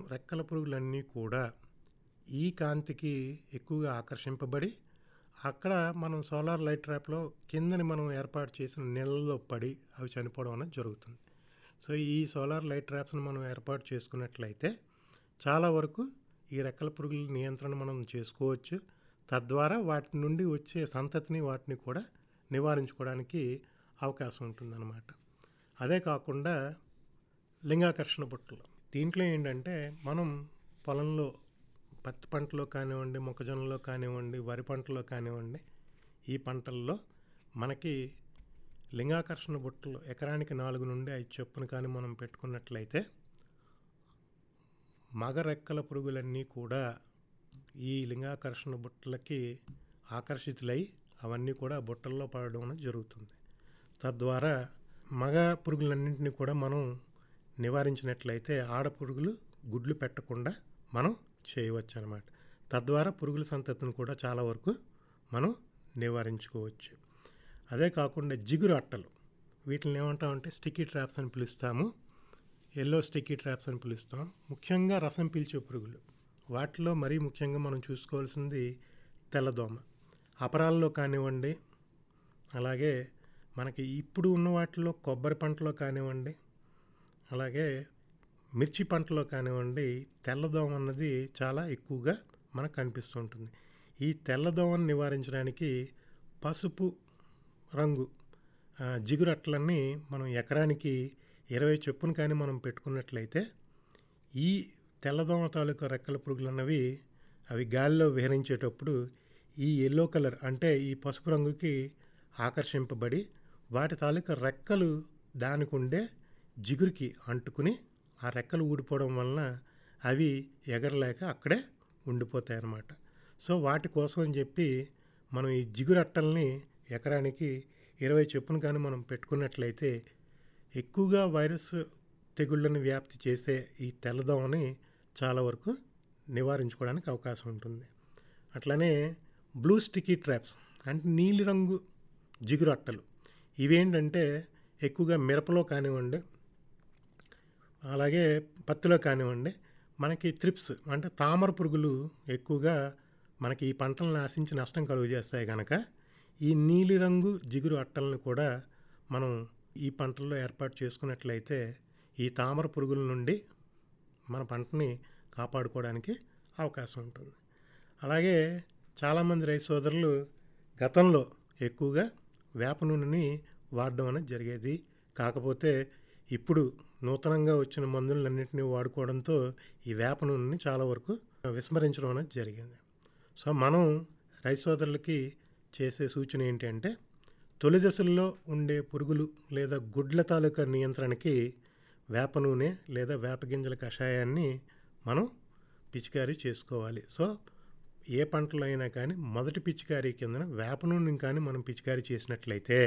రెక్కల పురుగులన్నీ కూడా ఈ కాంతికి ఎక్కువగా ఆకర్షింపబడి అక్కడ మనం సోలార్ లైట్ ట్రాప్‌లో కిందని మనం ఏర్పాటు చేసిన నీళ్ళలో పడి అవి చనిపోవడం అనేది జరుగుతుంది. సో, ఈ సోలార్ లైట్ ట్రాప్స్‌ని మనం ఏర్పాటు చేసుకున్నట్లయితే చాలా వరకు ఈ రెక్కల పురుగుల నియంత్రణ మనం చేసుకోవచ్చు. తద్వారా వాటి నుండి వచ్చే సంతతిని వాటిని కూడా నివారించుకోవడానికి అవకాశం ఉంటుందనమాట. అదే కాకుండా లింగాకర్షణ బుట్టలు. దీంట్లో ఏంటంటే మనం పొలంలో పత్తి పంటలో కానివ్వండి, మొక్కజొన్నలో కానివ్వండి, వరి పంటలో కానివ్వండి, ఈ పంటల్లో మనకి లింగాకర్షణ బుట్టలు ఎకరానికి 4 నుండి 5 చొప్పున కానీ మనం పెట్టుకున్నట్లయితే మగ రెక్కల పురుగులన్నీ కూడా ఈ లింగాకర్షణ బుట్టలకి ఆకర్షితులై అవన్నీ కూడా బుట్టల్లో పడడం అనేది జరుగుతుంది. తద్వారా మగ పురుగులన్నింటిని కూడా మనం నివారించినట్లయితే ఆడ పురుగులు గుడ్లు పెట్టకుండా మనం చేయవచ్చనమాట. తద్వారా పురుగుల సంతతిని కూడా చాలా వరకు మనం నివారించుకోవచ్చు. అదే కాకుండా జిగురు అట్టలు. వీటిల్ని ఏమంటామంటే స్టిక్కీ ట్రాప్స్ అని పిలుస్తాము. యెల్లో స్టిక్కీ ట్రాప్స్ అని పిలుస్తాం. ముఖ్యంగా రసం పీల్చే పురుగులు. వాటిలో మరీ ముఖ్యంగా మనం చూసుకోవాల్సింది తెల్లదోమ. అపరాల్లో కానివ్వండి, అలాగే మనకి ఇప్పుడు ఉన్న వాటిలో కొబ్బరి పంటలో కానివ్వండి, అలాగే మిర్చి పంటలో కానివ్వండి, తెల్లదోమ అన్నది చాలా ఎక్కువగా మనకు కనిపిస్తూ ఉంటుంది. ఈ తెల్లదోమను నివారించడానికి పసుపు రంగు ఆహ్, జిగురు అట్టలన్నీ మనం ఎకరానికి 20 చొప్పున కానీ మనం పెట్టుకున్నట్లయితే ఈ తెల్లదోమ తాలూకా రెక్కల పురుగులన్నవి అవి గాలిలో విహరించేటప్పుడు ఈ యెల్లో కలర్ అంటే ఈ పసుపు రంగుకి ఆకర్షింపబడి వాటి తాలూకా రెక్కలు దానికుండే జిగురుకి అంటుకుని ఆ రెక్కలు ఊడిపోవడం వలన అవి ఎగరలేక అక్కడే ఉండిపోతాయన్నమాట. సో, వాటి కోసం అని చెప్పి మనం ఈ జిగురు అట్టల్ని ఎకరానికి 20 చొప్పున కానీ మనం పెట్టుకున్నట్లయితే ఎక్కువగా వైరస్ తెగుళ్ళను వ్యాప్తి చేసే ఈ తెల్లదోమని చాలా వరకు నివారించుకోవడానికి అవకాశం ఉంటుంది. అట్లనే బ్లూ స్టిక్కీ ట్రాప్స్ అంటే నీలిరంగు జిగురు అట్టలు. ఇవేంటంటే ఎక్కువగా మిరపలో కానివ్వండి, అలాగే పత్తిలో కానివ్వండి, మనకి త్రిప్స్ అంటే తామర పురుగులు ఎక్కువగా మనకి ఈ పంటలను ఆశించి నష్టం కలుగజేస్తాయి గనక ఈ నీలిరంగు జిగురు అట్టలను కూడా మనం ఈ పంటల్లో ఏర్పాటు చేసుకున్నట్లయితే ఈ తామర పురుగుల నుండి మన పంటని కాపాడుకోవడానికి అవకాశం ఉంటుంది. అలాగే చాలామంది రైతు సోదరులు గతంలో ఎక్కువగా వేప నూనెని వాడడం అనేది జరిగేది. కాకపోతే ఇప్పుడు నూతనంగా వచ్చిన మందులన్నిటిని వాడుకోవడంతో ఈ వేప నూనెని చాలా వరకు విస్మరించడం అనేది జరిగింది. సో, మనం రైతు సోదరులకి చేసే సూచన ఏంటి అంటే తొలి దశల్లో ఉండే పురుగులు లేదా గుడ్ల తాలూకా నియంత్రణకి వేప నూనె లేదా వేప గింజల కషాయాన్ని మనం పిచికారీ చేసుకోవాలి. సో, ఏ పంటలో అయినా కానీ మొదటి పిచికారీ కిందన వేప నూనెని కానీ మనం పిచికారీ చేసినట్లయితే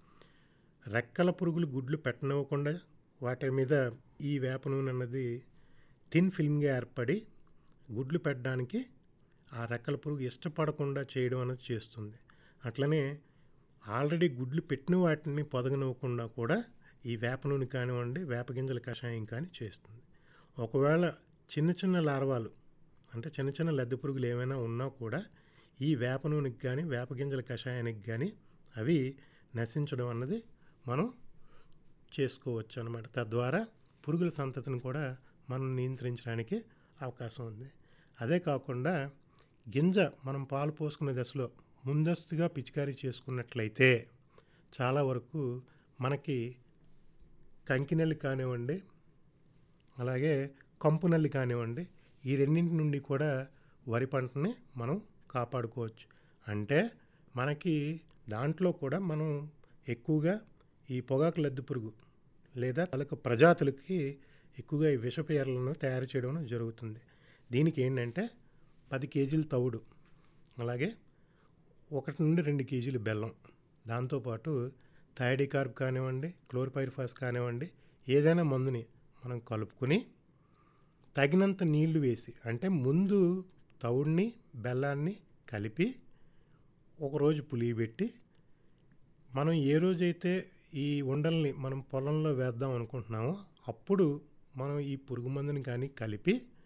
రెక్కల పురుగులు గుడ్లు పెట్టనివ్వకుండా వాటి మీద ఈ వేప నూనె అన్నది థిన్ ఫిల్మ్‌గా ఏర్పడి గుడ్లు పెట్టడానికి ఆ రెక్కల పురుగు ఇష్టపడకుండా చేయడం అనేది చేస్తుంది. అట్లనే ఆల్రెడీ గుడ్లు పెట్టిన వాటిని పొదగనివ్వకుండా కూడా ఈ వేప నూనె కానివ్వండి, వేప గింజల కషాయం కానీ చేస్తుంది. ఒకవేళ చిన్న చిన్న లార్వాలు అంటే చిన్న చిన్న లద్దె పురుగులు ఏమైనా ఉన్నా కూడా ఈ వేప నూనెకి గానీ, వేప గింజల కషాయానికి గానీ అవి నశించడం అన్నది మనం చేసుకోవచ్చనమాట. తద్వారా పురుగుల సంతతిని కూడా మనం నియంత్రించడానికి అవకాశం ఉంది. అదే కాకుండా గింజ మనం పాలు పోసుకునే దశలో ముందస్తుగా పిచికారీ చేసుకున్నట్లయితే చాలా వరకు మనకి కంకినెల్లి కానివ్వండి, అలాగే కంపు నల్లి కానివ్వండి, ఈ రెండింటి నుండి కూడా వరి పంటని మనం కాపాడుకోవచ్చు. అంటే మనకి దాంట్లో కూడా మనం ఎక్కువగా ఈ పొగాకు లద్దె పురుగు లేదా తాలూకా ప్రజాతులకి ఎక్కువగా ఈ విషపు ఎరలను తయారు చేయడం అనేది జరుగుతుంది. దీనికి ఏంటంటే 10 కేజీల తవుడు, అలాగే 1-2 కేజీలు బెల్లం, దాంతో పాటు థయోడికార్బ్ కానివ్వండి, క్లోర్పైరిఫాస్ కానివ్వండి, ఏదైనా మందుని మనం కలుపుకొని తగినంత నీళ్లు వేసి అంటే ముందు తవుడుని, బెల్లాన్ని కలిపి ఒకరోజు పులియబెట్టి మనం ఏ రోజైతే ఈ ఉండల్ని మనం పొలంలో వేద్దాం అనుకుంటున్నామో అప్పుడు మనం ఈ పురుగు మందుని కానీ కలిపి